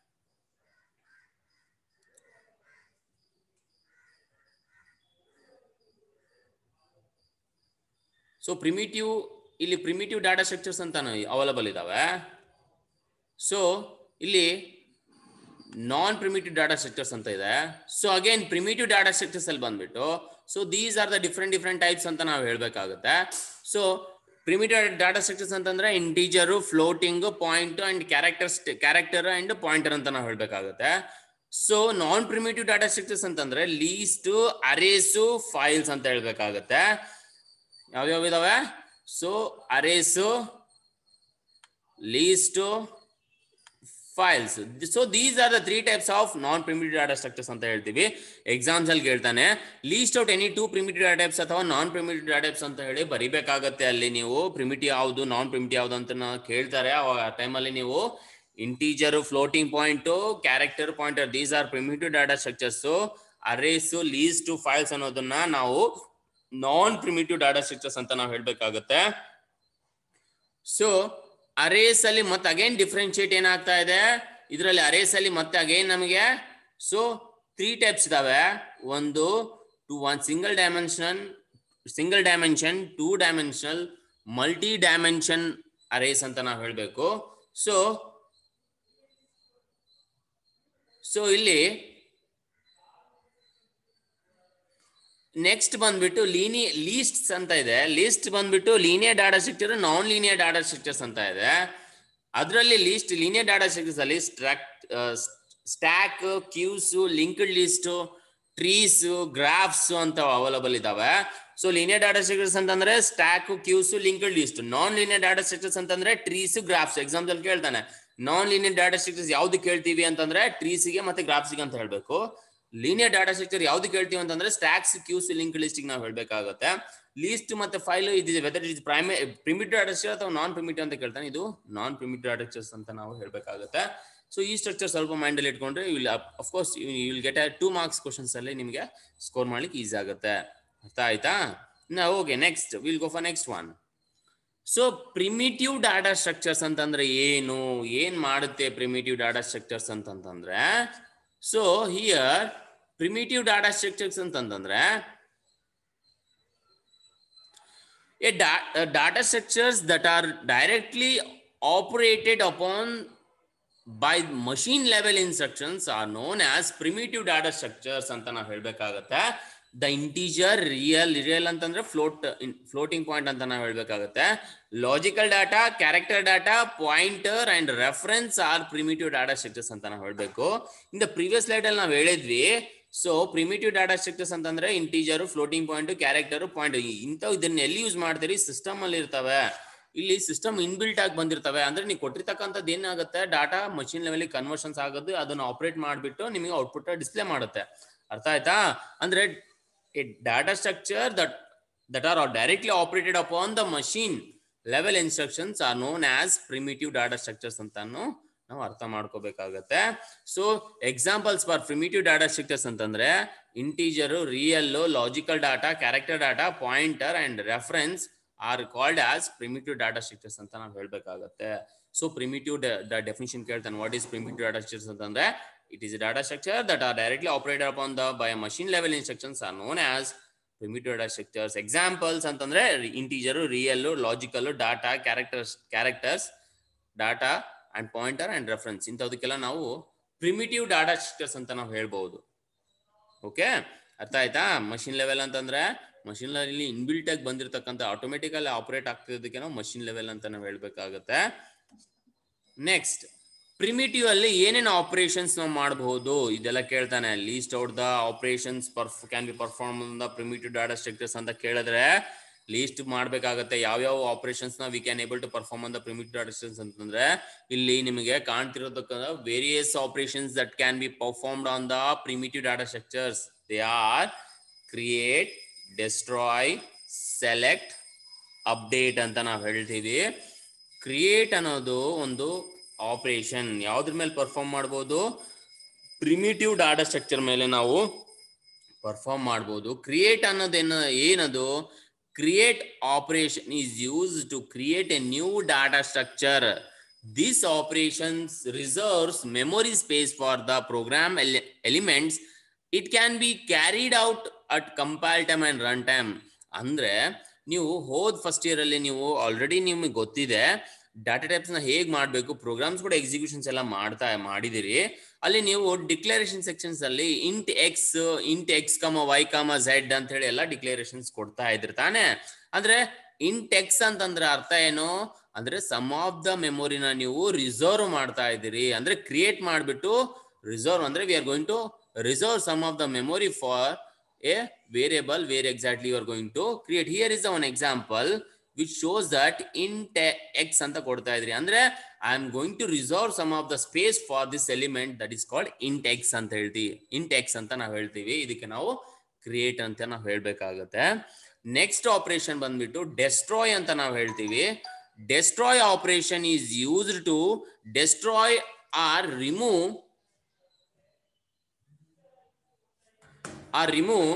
ಸೊ ಪ್ರಿಮಿಟಿವ್ ಇಲ್ಲಿ ಪ್ರಿಮಿಟಿವ್ ಡಾಟಾ ಸ್ಟ್ರಕ್ಚರ್ಸ್ ಅಂತ ಅವೈಲಬಲ್ ಇದಾವೆ ಸೊ ಇಲ್ಲಿ ನಾನ್ ಪ್ರಿಮಿಟಿವ್ ಡಾಟಾ ಸ್ಟ್ರಕ್ಚರ್ಸ್ ಅಂತ ಇದೆ so again primitive data structures ಅಲ್ಲಿ ಬಂದ್ಬಿಟ್ಟು so these are the different different types ಅಂತ ನಾವು ಹೇಳ್ಬೇಕಾಗುತ್ತೆ ಸೊ ಪ್ರಿಮಿಟಿವ್ ಡಾಟಾ ಸ್ಟ್ರಕ್ಚರ್ಸ್ ಅಂತಂದ್ರೆ integer floating point and character character and pointer ಅಂತ ನಾವು ಹೇಳ್ಬೇಕಾಗುತ್ತೆ so non primitive data structures ಅಂತಂದ್ರೆ ಲೀಸ್ಟ್ ಅರೇಸು ಫೈಲ್ಸ್ ಅಂತ ಹೇಳ್ಬೇಕಾಗತ್ತೆ ಯಾವ್ಯಾವ ಇದಾವೆ so arrays list files so these are the three types of non primitive data structures ಅಂತ ಹೇಳ್ತೀವಿ ಎಕ್ಸಾಮ್ಸ್ ಅಲ್ಲಿ ಕೇಳ್ತಾನೆ list out any two primitive data types ಅಥವಾ ನಾನ್ ಪ್ರಿಮಿಟಿವ್ ಡಾಟಾ ಟೈಪ್ಸ್ ಅಂತ ಹೇಳಿ ಬರಿಬೇಕಾಗತ್ತೆ ಅಲ್ಲಿ ನೀವು ಪ್ರಿಮಿಟಿವ್ ಯಾವುದು ನಾನ್ ಪ್ರಿಮಿಟಿವ್ ಯಾವುದು ಅಂತ ಕೇಳ್ತಾರೆ ಆ ಟೈಮಲ್ಲಿ ನೀವು integer floating point character pointer these are primitive data structures arrays list files ಅನ್ನೋದನ್ನ ನಾವು ನಾನ್ ಪ್ರಿಮಿಟಿವ್ ಡಾಟಾ ಸ್ಟ್ರಕ್ಚರ್ಸ್ ಅಂತ ನಾವು ಹೇಳ್ಬೇಕಾಗತ್ತೆ ಸೊ ಅರೇಸ್ ಅಲ್ಲಿ ಮತ್ತೆ ಅಗೇನ್ ಡಿಫ್ರೆನ್ಶಿಯೇಟ್ ಏನಾಗ್ತಾ ಇದೆ ಇದರಲ್ಲಿ ಅರೇಸ್ ಅಲ್ಲಿ ಮತ್ತೆ ಅಗೇನ್ ನಮಗೆ ಸೊ ತ್ರೀ ಟೈಪ್ಸ್ ಇದಾವೆ ಒಂದು two one single dimension single dimension two dimensional multi dimension arrays ಅಂತ ನಾವು ಹೇಳಬೇಕು ಸೊ ಸೊ ಇಲ್ಲಿ ನೆಕ್ಸ್ಟ್ ಬಂದ್ಬಿಟ್ಟು ಲೀನಿ ಲೀಸ್ಟ್ಸ್ ಅಂತ ಇದೆ ಲಿಸ್ಟ್ ಬಂದ್ಬಿಟ್ಟು linear data structure non linear data structures ಅಂತ ಇದೆ ಅದರಲ್ಲಿ ಲೀಸ್ಟ್ ಲೀನಿಯರ್ ಡಾಟಾ ಸ್ಟ್ರಕ್ಚರ್ಸ್ ಅಲ್ಲಿ ಸ್ಟ್ರಾಕ್ stack queues linked list trees graphs ಅಂತ ಅವೈಲಬಲ್ ಇದಾವೆ ಸೊ ಲೀನಿಯರ್ ಡಾಟಾ ಸ್ಟ್ರಕ್ಚರ್ಸ್ ಅಂತಂದ್ರೆ stack queues linked list non linear data structures ಅಂತಂದ್ರೆ ಟ್ರೀಸ್ ಗ್ರಾಫ್ಸ್ ಎಕ್ಸಾಂಪಲ್ ಅಲ್ಲಿ ಕೇಳ್ತಾನೆ ನಾನ್ ಲೀನಿಯರ್ ಡಾಟಾ ಸ್ಟ್ರಕ್ಚರ್ಸ್ ಯಾವ್ದು ಕೇಳ್ತೀವಿ ಅಂತಂದ್ರೆ ಟ್ರೀಸ್ಗೆ ಮತ್ತೆ ಗ್ರಾಫ್ಸ್ಗೆ ಅಂತ ಹೇಳ್ಬೇಕು ಲೀನಿಯರ್ ಡಾಟಾ ಸ್ಟ್ರಕ್ಚರ್ ಯಾವ್ದು ಕೇಳ್ತೀವಿ ಅಂತಂದ್ರೆ ಸ್ಟ್ಯಾಕ್ಸ್ ಕ್ಯೂಸ್ ಲಿಂಕ್ ಲಿಸ್ಟ್ ನಾವು ಹೇಳ್ಬೇಕಾಗುತ್ತೆ ಲೀಸ್ಟ್ ಮತ್ತೆ ಫೈಲ್ ಇದಿದೆ ವೆದರ್ ಇಸ್ ಪ್ರೈಮೇ ಪ್ರಿಮಿಟಿವ್ ಡಾಟಾ ಸ್ಟ್ರಕ್ಚರ್ ಅಥವಾ ನಾನ್ ಪ್ರಿಮಿಟಿವ್ ಅಂತ ಕೇಳ್ತಾನೆ ಇದು ನಾನ್ ಪ್ರಿಮಿಟಿವ್ ಡಾಟಾ ಸ್ಟ್ರಕ್ಚರ್ಸ್ ಅಂತ ನಾವು ಹೇಳ್ಬೇಕಾಗುತ್ತೆ ಸೊ ಈ ಸ್ಟ್ರಕ್ಚರ್ ಸ್ವಲ್ಪ ಮೈಂಡ್ ಅಲ್ಲಿ ಇಟ್ಕೊಂಡ್ರೆ will of course will get two marks questions ಅಲ್ಲಿ ನಿಮಗೆ ಸ್ಕೋರ್ ಮಾಡ್ಲಿಕ್ಕೆ ಈಸಿ ಆಗುತ್ತೆ ಅರ್ಥ ಆಯ್ತಾ ನಾ okay next will go for next one so primitive data structures ಅಂತಂದ್ರೆ ಏನು ಏನ್ ಮಾಡುತ್ತೆ ಪ್ರಿಮಿಟಿವ್ ಡಾಟಾ ಸ್ಟ್ರಕ್ಚರ್ಸ್ ಅಂತಂತಂದ್ರೆ so here primitive data structures ಅಂತಂದ್ರೆ A, da- uh, data structures that are directly operated upon by machine level instructions are known as primitive data structures ಅಂತ ನಾವು ಹೇಳ್ಬೇಕಾಗತ್ತೆ ದ ಇಂಟೀಜರ್ ರಿಯಲ್ ರಿಯಲ್ ಅಂತಂದ್ರೆ ಫ್ಲೋಟ್ ಫ್ಲೋಟಿಂಗ್ ಪಾಯಿಂಟ್ ಅಂತ ನಾವು ಹೇಳ್ಬೇಕಾಗತ್ತೆ logical data character data pointer and reference are primitive data structures ಅಂತ ನಾವು ಹೇಳ್ಬೇಕು ಇನ್ ದ ಪ್ರೀವಿಯಸ್ ಸ್ಲೈಡ್ ಅಲ್ಲಿ ನಾವು ಹೇಳಿದ್ವಿ ಸೊ ಪ್ರಿಮಿಟಿವ್ ಡಾಟಾ ಸ್ಟ್ರಕ್ಚರ್ಸ್ ಅಂತಂದ್ರೆ integer floating point character point ಇಂಥವು ಇದನ್ನ ಎಲ್ಲಿ ಯೂಸ್ ಮಾಡ್ತೀರಿ ಸಿಸ್ಟಮ್ ಅಲ್ಲಿ ಇರ್ತವೆ ಇಲ್ಲಿ ಸಿಸ್ಟಮ್ ಇನ್ಬಿಲ್ಟ್ ಆಗಿ ಬಂದಿರ್ತವೆ ಅಂದ್ರೆ ನೀವು ಕೊಟ್ಟಿರ್ತಕ್ಕಂಥದ್ದು ಏನಾಗುತ್ತೆ ಡಾಟಾ ಮಷಿನ್ ಲೆವೆಲ್ ಕನ್ವರ್ಷನ್ಸ್ ಆಗೋದು ಅದನ್ನ ಆಪರೇಟ್ ಮಾಡಿಬಿಟ್ಟು ನಿಮಗೆ ಔಟ್ಪುಟ್ ಡಿಸ್ಪ್ಲೇ ಮಾಡುತ್ತೆ ಅರ್ಥ ಆಯ್ತಾ ಅಂದ್ರೆ a data structure that that are directly operated upon the machine level instructions are known as primitive data structures ಅಂತಾನು ನಾವು ಅರ್ಥ ಮಾಡ್ಕೋಬೇಕಾಗತ್ತೆ so examples for primitive data structures ಅಂತಂದ್ರೆ integer real logical data character data pointer and reference are called as primitive data structures ಅಂತ ನಾವು ಹೇಳ್ಬೇಕಾಗತ್ತೆ ಸೊ ಪ್ರಿಮಿಟಿವ್ ಡೆಫಿನಿಷನ್ ಕೇಳ್ತಾನೆ what is primitive data structures ಅಂತಂದ್ರೆ it is data structure that are directly operated upon the by machine level instructions are known as primitive data structures examples ಅಂತಂದ್ರೆ integer real logical data characters characters data and pointer and reference ಇಂಥದಕ್ಕೆಲ್ಲ ನಾವು ಪ್ರಿಮಿಟಿವ್ ಡಾಟಾ ಸ್ಟ್ರಕ್ಚರ್ಸ್ ಅಂತ ನಾವು ಹೇಳ್ಬಹುದು ಓಕೆ ಅರ್ಥ ಆಯ್ತಾ ಮಷಿನ್ ಲೆವೆಲ್ ಅಂತಂದ್ರೆ ಮಷಿನ್ ಲೆವೆಲ್ ಇನ್ಬಿಲ್ಟ್ ಆಗಿ ಬಂದಿರತಕ್ಕಂಥ ಆಟೋಮೆಟಿಕಲ್ ಆಪರೇಟ್ ಆಗ್ತಿರೋದಕ್ಕೆ ನಾವು ಮಷಿನ್ ಲೆವೆಲ್ ಅಂತ ನಾವು ಹೇಳ್ಬೇಕಾಗತ್ತೆ ನೆಕ್ಸ್ಟ್ ಪ್ರಿಮಿಟಿವ್ ಅಲ್ಲಿ ಏನೇನು ಆಪರೇಷನ್ಸ್ ನಾವು ಮಾಡಬಹುದು ಇದೆಲ್ಲ ಕೇಳ್ತಾನೆ ಲೀಸ್ಟ್ ಔಟ್ ದ ಆಪರೇಷನ್ಸ್ ಪರ್ಫ್ can be perform the primitive data structures ಅಂತ ಕೇಳಿದ್ರೆ ಲೀಸ್ಟ್ ಮಾಡ್ಬೇಕಾಗತ್ತೆ ಯಾವ್ಯಾವ ಆಪರೇಷನ್ಸ್ ನ we can able to perform on the primitive data structures ಅಂತಂದ್ರೆ ಇಲ್ಲಿ ನಿಮಗೆ ಕಾಣ್ತಿರೋದಕ್ಕ various operations that can be performed on the primitive data structures they are create destroy select update ಅಂತ ನಾವು ಹೇಳ್ತೀವಿ ಕ್ರಿಯೇಟ್ ಅನ್ನೋದು ಒಂದು ಆಪರೇಷನ್ ಯಾವ್ದ್ರ ಮೇಲೆ ಪರ್ಫಾರ್ಮ್ ಮಾಡ್ಬೋದು ಪ್ರಿಮಿಟಿವ್ ಡಾಟಾ ಸ್ಟ್ರಕ್ಚರ್ ಮೇಲೆ ನಾವು ಪರ್ಫಾರ್ಮ್ ಮಾಡ್ಬೋದು ಕ್ರಿಯೇಟ್ ಅನ್ನೋದೇನ ಏನದು create operation is use to create a new data structure this operations reserves memory space for the program elements it can be carried out at compile time and run time ಅಂದ್ರೆ ನೀವು ಹೋದ್ ಫಸ್ಟ್ ಇಯರ್ ಅಲ್ಲಿ ನೀವು ಆಲ್ರೆಡಿ ನಿಮಗೆ ಗೊತ್ತಿದೆ ಡಾಟಾ ಟೈಪ್ಸ್ ನ ಹೇಗ್ ಮಾಡಬೇಕು ಪ್ರೋಗ್ರಾಮ್ಸ್ ಕೂಡ ಎಕ್ಸಿಕ್ಯೂಷನ್ಸ್ ಎಲ್ಲ ಮಾಡ್ತಾ ಮಾಡಿದಿರಿ ಅಲ್ಲಿ ನೀವು ಡಿಕ್ಲರೇಷನ್ ಸೆಕ್ಷನ್ಸ್ ಅಲ್ಲಿ int x int x comma y comma z ಅಂತ ಹೇಳಿ ಎಲ್ಲ ಡಿಕ್ಲರೇಷನ್ಸ್ ಕೊಡ್ತಾ ಇದ್ರಿ ತಾನೆ ಅಂದ್ರೆ ಇಂಟ್ ಎಕ್ಸ್ ಅಂತಂದ್ರೆ ಅರ್ಥ ಏನು ಅಂದ್ರೆ ಸಮ್ ಆಫ್ ದ ಮೆಮೊರಿನ ನೀವು ರಿಸರ್ವ್ ಮಾಡ್ತಾ ಇದ್ದೀರಿ ಅಂದ್ರೆ ಕ್ರಿಯೇಟ್ ಮಾಡ್ಬಿಟ್ಟು ರಿಸರ್ವ್ ಅಂದ್ರೆ we are going to reserve some of the memory for a variable where exactly you are going to create here is one example which shows that int x ಅಂತ ಕೊಡ್ತಾ ಇದ್ರಿ ಅಂದ್ರೆ I am going to reserve some of the space for this element that is called int x ಅಂತ ಹೇಳ್ತೀವಿ ಇಂಟ್ ಎಕ್ಸ್ ಅಂತ ನಾವು ಹೇಳ್ತೀವಿ ಇದಕ್ಕೆ ನಾವು ಕ್ರಿಯೇಟ್ ಅಂತ ನಾವು ಹೇಳ್ಬೇಕಾಗತ್ತೆ ನೆಕ್ಸ್ಟ್ ಆಪರೇಷನ್ ಬಂದ್ಬಿಟ್ಟು ಡೆಸ್ಟ್ರಾಯ್ ಅಂತ ನಾವು ಹೇಳ್ತೀವಿ destroy operation is used to destroy or remove or remove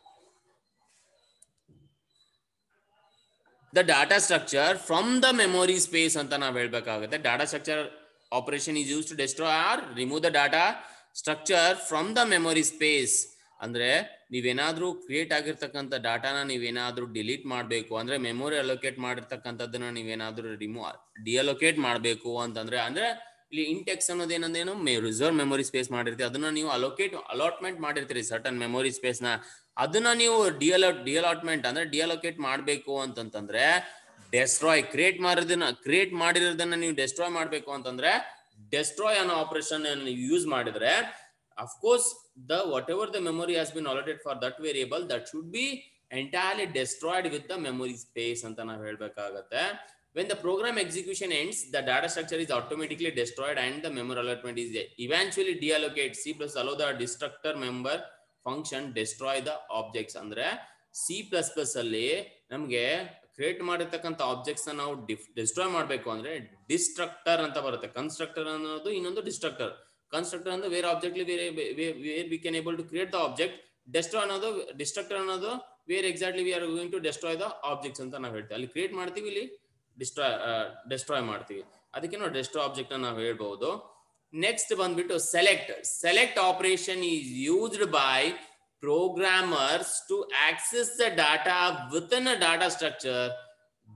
the data structure from the memory space ಅಂತ ನಾವು ಹೇಳ್ಬೇಕಾಗುತ್ತೆ data structure operation is use to destroy or remove the data structure from the memory space ಅಂದ್ರೆ ನೀವೇನಾದ್ರೂ ಕ್ರಿಯೇಟ್ ಆಗಿರ್ತಕ್ಕಂಥ ಡಾಟಾನ ನೀವೇನಾದ್ರೂ ಡಿಲೀಟ್ ಮಾಡಬೇಕು ಅಂದ್ರೆ ಮೆಮೊರಿ ಅಲೋಕೇಟ್ ಮಾಡಿರ್ತಕ್ಕಂಥದ್ದನ್ನ ನೀವೇನಾದ್ರೂ ರಿಮೂವ್ ಡಿಅಲೋಕೇಟ್ ಮಾಡಬೇಕು ಅಂತಂದ್ರೆ ಅಂದ್ರೆ ಇಲ್ಲಿ ಇಂಟೆಕ್ಸ್ ಅನ್ನೋದು ಏನಂದೇನು ರಿಸರ್ವ್ ಮೆಮೊರಿ ಸ್ಪೇಸ್ ಮಾಡಿರ್ತೀವಿ ಅದನ್ನ ನೀವು ಅಲೋಕೇಟ್ ಅಲಾಟ್ಮೆಂಟ್ ಮಾಡಿರ್ತೀರಿ ಸರ್ಟನ್ ಮೆಮೊರಿ ಸ್ಪೇಸ್ ನ ಅದನ್ನ ನೀವು ಡಿಅಲೋ ಡಿಅಲಾಟ್ಮೆಂಟ್ ಅಂದ್ರೆ ಡಿಅಲೋಕೇಟ್ ಮಾಡಬೇಕು ಅಂತಂತಂದ್ರೆ ಡೆಸ್ಟ್ರಾಯ್ ಕ್ರಿಯೇಟ್ ಮಾಡಿರೋದನ್ನ ಕ್ರಿಯೇಟ್ ಮಾಡಿರೋದನ್ನ ನೀವು ಡೆಸ್ಟ್ರಾಯ್ ಮಾಡಬೇಕು ಅಂತಂದ್ರೆ ಡೆಸ್ಟ್ರಾಯ್ ಅನ್ನೋ ಆಪರೇಷನ್ ನೀವು ಯೂಸ್ ಮಾಡಿದ್ರೆ of course the whatever the memory has been allotted for that variable that should be entirely destroyed with the memory space ಅಂತ ನಾವು ಹೇಳ್ಬೇಕಾಗತ್ತೆ when the program execution ends the data structure is automatically destroyed and the memory allotment is eventually deallocate c plus allow the destructor member function destroy the objects ಅಂದ್ರೆ ಸಿ ಪ್ಲಸ್ ಪ್ಲಸ್ ಅಲ್ಲಿ ನಮಗೆ ಕ್ರಿಯೇಟ್ ಮಾಡಿರ್ತಕ್ಕಂಥ ಆಬ್ಜೆಕ್ಟ್ಸ್ ನಾವು ಡಿಸ್ಟ್ರಾಯ್ ಮಾಡಬೇಕು ಅಂದ್ರೆ ಡಿಸ್ಟ್ರಕ್ಟರ್ ಅಂತ ಬರುತ್ತೆ ಕನ್ಸ್ಟ್ರಕ್ಟರ್ ಅನ್ನೋದು ಇನ್ನೊಂದು ಡಿಸ್ಟ್ರಕ್ಟರ್ ಕನ್ಸ್ಟ್ರಕ್ಟರ್ ಅಂದ್ರೆ ಬೇರೆ ಆಬ್ಜೆಕ್ಟ್ ಬೇರೆ where we can able to create the object destroy ಅನ್ನೋದು ಡಿಸ್ಟ್ರಕ್ಟರ್ ಅನ್ನೋದು where exactly we are going to destroy the objects ಅಂತ ನಾವು ಹೇಳ್ತೀವಿ ಅಲ್ಲಿ ಕ್ರಿಯೇಟ್ ಮಾಡ್ತೀವಿ ಇಲ್ಲಿ ಡಿಸ್ಟ್ರಾಯ್ ಡೆಸ್ಟ್ರಾಯ್ ಮಾಡ್ತೀವಿ ಅದಕ್ಕೆ ನಾವು ಡೆಸ್ಟ್ರಾಯ್ ಆಬ್ಜೆಕ್ಟ್ ನಾವು ಹೇಳ್ಬಹುದು ನೆಕ್ಸ್ಟ್ ಬಂದ್ಬಿಟ್ಟು select select operation is used by programmers to access the data within a data structure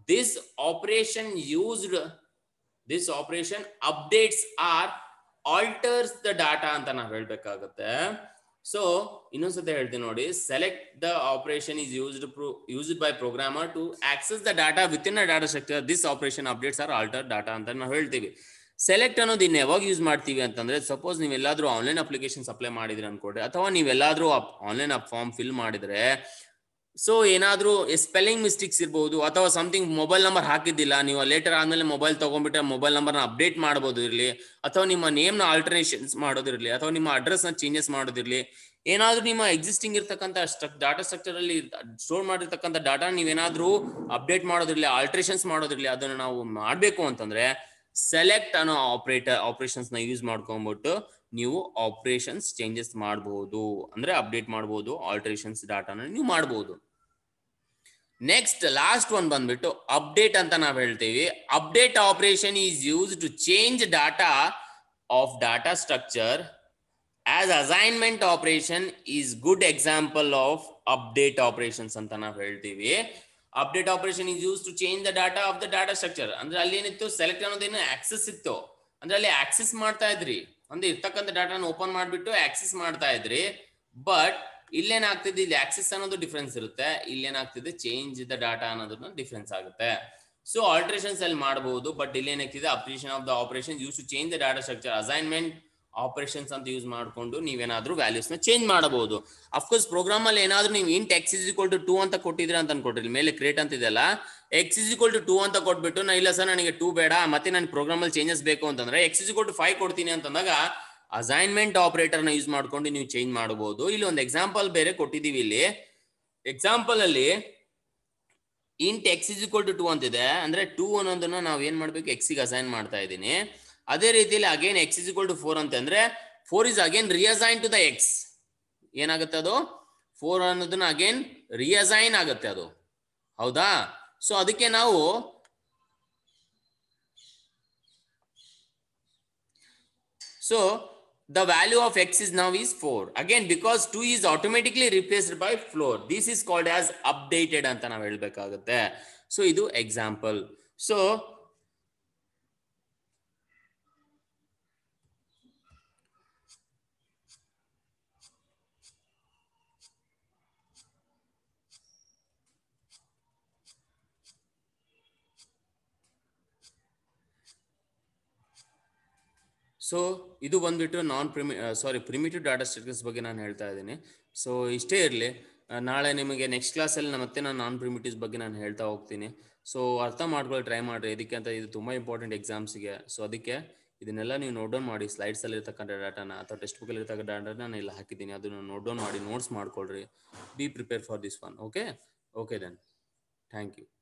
this operation used this operation updates or alters the data ಅಂತ ನಾವು ಹೇಳ್ಬೇಕಾಗುತ್ತೆ ಸೊ ಇನ್ನೊಂದ್ಸತಿ ಹೇಳ್ತೀನಿ ನೋಡಿ select the operation is used used by programmer to access the data within a data structure this operation updates or alter data ಅಂತ ನಾವು ಹೇಳ್ತೀವಿ ಸೆಲೆಕ್ಟ್ ಅನ್ನೋದು ಇನ್ನು ಯಾವಾಗ ಯೂಸ್ ಮಾಡ್ತೀವಿ ಅಂತಂದ್ರೆ ಸಪೋಸ್ ನೀವೆಲ್ಲಾದ್ರೂ ಆನ್ಲೈನ್ ಅಪ್ಲಿಕೇಶನ್ಸ್ ಅಪ್ಲೈ ಮಾಡಿದ್ರಿ ಅನ್ಕೊಡ್ರಿ ಅಥವಾ ನೀವೆಲ್ಲಾದ್ರೂ ಆನ್ಲೈನ್ ಫಾರ್ಮ್ ಫಿಲ್ ಮಾಡಿದ್ರೆ ಸೊ ಏನಾದ್ರೂ ಸ್ಪೆಲ್ಲಿಂಗ್ ಮಿಸ್ಟೇಕ್ಸ್ ಇರ್ಬೋದು ಅಥವಾ ಸಮಥಿಂಗ್ ಮೊಬೈಲ್ ನಂಬರ್ ಹಾಕಿದ್ದಿಲ್ಲ ನೀವು ಲೇಟರ್ ಆದ್ಮೇಲೆ ಮೊಬೈಲ್ ತಗೊಂಡ್ಬಿಟ್ರೆ ಮೊಬೈಲ್ ನಂಬರ್ನ ಅಪ್ಡೇಟ್ ಮಾಡ್ಬೋದು ಇರಲಿ ಅಥವಾ ನಿಮ್ಮ ನೇಮ್ನ ಆಲ್ಟರೇಷನ್ಸ್ ಮಾಡೋದಿರಲಿ ಅಥವಾ ನಿಮ್ಮ ಅಡ್ರೆಸ್ನ ಚೇಂಜಸ್ ಮಾಡೋದಿರಲಿ ಏನಾದ್ರೂ ನಿಮ್ಮ ಎಕ್ಸಿಸ್ಟಿಂಗ್ ಇರ್ತಕ್ಕಂಥ ಸ್ಟ್ರಕ್ ಡಾಟಾ ಸ್ಟ್ರಕ್ಚರ್ ಅಲ್ಲಿ ಸ್ಟೋರ್ ಮಾಡಿರ್ತಕ್ಕಂಥ ಡಾಟಾ ನೀವೇನಾದ್ರೂ ಅಪ್ಡೇಟ್ ಮಾಡೋದಿರಲಿ ಆಲ್ಟ್ರೇಷನ್ಸ್ ಮಾಡೋದಿರಲಿ ಅದನ್ನು ನಾವು ಮಾಡಬೇಕು ಅಂತಂದ್ರೆ ಸೆಲೆಕ್ಟ್ ಅನ್ನೋ ಆಪರೇಟರ್ ಆಪರೇಷನ್ಸ್ ನ ಯೂಸ್ ಮಾಡ್ಕೊಂಡ್ಬಿಟ್ಟು ನೀವು ಆಪರೇಷನ್ಸ್ ಚೇಂಜಸ್ ಮಾಡಬಹುದು ಅಂದ್ರೆ ಅಪ್ಡೇಟ್ ಮಾಡಬಹುದು ಆಲ್ಟ್ರೇಷನ್ಸ್ ಡಾಟಾನ ನೀವು ಮಾಡಬಹುದು ನೆಕ್ಸ್ಟ್ ಲಾಸ್ಟ್ ಒನ್ ಬಂದ್ಬಿಟ್ಟು ಅಪ್ಡೇಟ್ ಅಂತ ನಾವು ಹೇಳ್ತೀವಿ update operation is use to change data of data structure as assignment operation is good example of update operations ಅಂತ ನಾವು ಹೇಳ್ತೀವಿ update operation is use to change the data of the data structure ಅಂದ್ರೆ ಅಲ್ಲಿ ಏನಿತ್ತು ಸೆಲೆಕ್ಟ್ ಅನ್ನೋದೇನು ಆಕ್ಸೆಸ್ ಇತ್ತು ಅಂದ್ರೆ ಅಲ್ಲಿ ಆಕ್ಸೆಸ್ ಮಾಡ್ತಾ ಇದ್ರಿ ಅಂದ್ರೆ ಇರ್ತಕ್ಕಂಥ ಡಾಟಾನ ಓಪನ್ ಮಾಡಿಬಿಟ್ಟು ಆಕ್ಸೆಸ್ ಮಾಡ್ತಾ ಇದ್ರಿ ಬಟ್ ಇಲ್ಲೇನಾಗ್ತಿದೆ ಇಲ್ಲಿ ಆಕ್ಸೆಸ್ ಅನ್ನೋದು ಡಿಫ್ರೆನ್ಸ್ ಇರುತ್ತೆ ಇಲ್ಲೇನಾಗ್ತಿದೆ ಚೇಂಜ್ ದ ಡಾಟಾ ಅನ್ನೋದನ್ನ ಡಿಫ್ರೆನ್ಸ್ ಆಗುತ್ತೆ ಸೊ ಆಲ್ಟ್ರೇಷನ್ಸ್ ಅಲ್ಲಿ ಮಾಡಬಹುದು ಬಟ್ ಇಲ್ಲೇನಾಗ್ತಿದೆ application of the operation use to change the data structure assignment operations ಅಂತ ಯೂಸ್ ಮಾಡ್ಕೊಂಡು ನೀವೇನಾದ್ರೂ ವ್ಯಾಲ್ಯೂಸ್ ನ ಚೇಂಜ್ ಮಾಡಬಹುದು ಅಫ್ಕೋರ್ಸ್ ಪ್ರೋಗ್ರಾಮ್ ಅಲ್ಲಿ ಏನಾದ್ರೂ ನೀವು int x is equal to two ಅಂತ ಕೊಟ್ಟಿದ್ರೆ ಅಂತ ಅನ್ಕೊಟ್ರಿ ಮೇಲೆ ಕ್ರಿಯೇಟ್ ಅಂತ ಇದೆಯಲ್ಲ x is equal to two ಅಂತ ಕೊಟ್ಬಿಟ್ಟು ನಾ ಇಲ್ಲ ಸರ್ ನನಗೆ ಟೂ ಬೇಡ ಮತ್ತೆ ನಾನು ಪ್ರೋಗ್ರಾಮ್ ಅಲ್ಲಿ ಚೇಂಜಸ್ ಬೇಕು ಅಂತಂದ್ರೆ x is equal to five ಕೊಡ್ತೀನಿ ಅಂತಂದಾಗ ಅಸೈನ್ಮೆಂಟ್ ಆಪರೇಟರ್ ನ ಯೂಸ್ ಮಾಡ್ಕೊಂಡು ನೀವು ಚೇಂಜ್ ಮಾಡಬಹುದು ಇಲ್ಲಿ ಒಂದು ಎಕ್ಸಾಂಪಲ್ ಬೇರೆ ಕೊಟ್ಟಿದೀವಿ ಇಲ್ಲಿ ಎಕ್ಸಾಂಪಲ್ ಅಲ್ಲಿ int x is equal to two ಅಂತಿದೆ ಅಂದ್ರೆ ಟೂ ಅನ್ನೋದನ್ನ ನಾವು ಏನ್ ಮಾಡ್ಬೇಕು ಎಕ್ಸ್ ಗೆ ಅಸೈನ್ ಮಾಡ್ತಾ ಇದ್ದೀನಿ ಅದೇ ರೀತಿಯಲ್ಲಿ again x is equal to four ಅಂತ ಅಂದ್ರೆ four is again reassign to the x ಏನಾಗುತ್ತೆ ಅದು ಫೋರ್ ಅನ್ನೋದನ್ನ ಅಗೇನ್ ರಿಯಸೈನ್ ಆಗುತ್ತೆ ಅದು ಹೌದಾ ಸೊ ಅದಕ್ಕೆ ನಾವು so the value of x is now is 4 again because 2 is automatically replaced by floor this is called as updated ಅಂತ ನಾವು ಹೇಳ್ಬೇಕಾಗುತ್ತೆ ಸೊ ಇದು ಎಕ್ಸಾಂಪಲ್ ಸೊ ಸೊ ಇದು ಬಂದ್ಬಿಟ್ಟು ನಾನ್ ಪ್ರಿಮಿ ಸಾರಿ ಪ್ರಿಮಿಟಿವ್ ಡಾಟಾ ಸ್ಟ್ರಕ್ಚರ್ಸ್ ಬಗ್ಗೆ ನಾನು ಹೇಳ್ತಾ ಇದ್ದೀನಿ ಸೊ ಇಷ್ಟೇ ಇರಲಿ ನಾಳೆ ನಿಮಗೆ ನೆಕ್ಸ್ಟ್ ಕ್ಲಾಸಲ್ಲಿ ಮತ್ತೆ ನಾನು ನಾನ್ ಪ್ರಿಮಿಟಿವ್ಸ್ ಬಗ್ಗೆ ನಾನು ಹೇಳ್ತಾ ಹೋಗ್ತೀನಿ ಸೊ ಅರ್ಥ ಮಾಡ್ಕೊಳ್ಳಿ ಟ್ರೈ ಮಾಡಿರಿ ಇದಕ್ಕೆ ಅಂತ ಇದು ತುಂಬ ಇಂಪಾರ್ಟೆಂಟ್ ಎಕ್ಸಾಮ್ಸ್ಗೆ ಸೊ ಅದಕ್ಕೆ ಇದನ್ನೆಲ್ಲ ನೀವು ನೋಟ್ ಡೌನ್ ಮಾಡಿ ಸ್ಲೈಡ್ಸಲ್ಲಿ ಇರ್ತಕ್ಕಂಥ ಡಾಟಾನ ಅಥವಾ ಟೆಕ್ಸ್ಟ್ ಬುಕ್ಕಲ್ಲಿ ಇರ್ತಕ್ಕಂಥ ಡಾಟಾನ ನಾನು ಇಲ್ಲಿ ಹಾಕಿದ್ದೀನಿ ಅದನ್ನು ನೋಟ್ ಡೌನ್ ಮಾಡಿ ನೋಟ್ಸ್ ಮಾಡ್ಕೊಳ್ರಿ be prepare for this one okay okay then thank you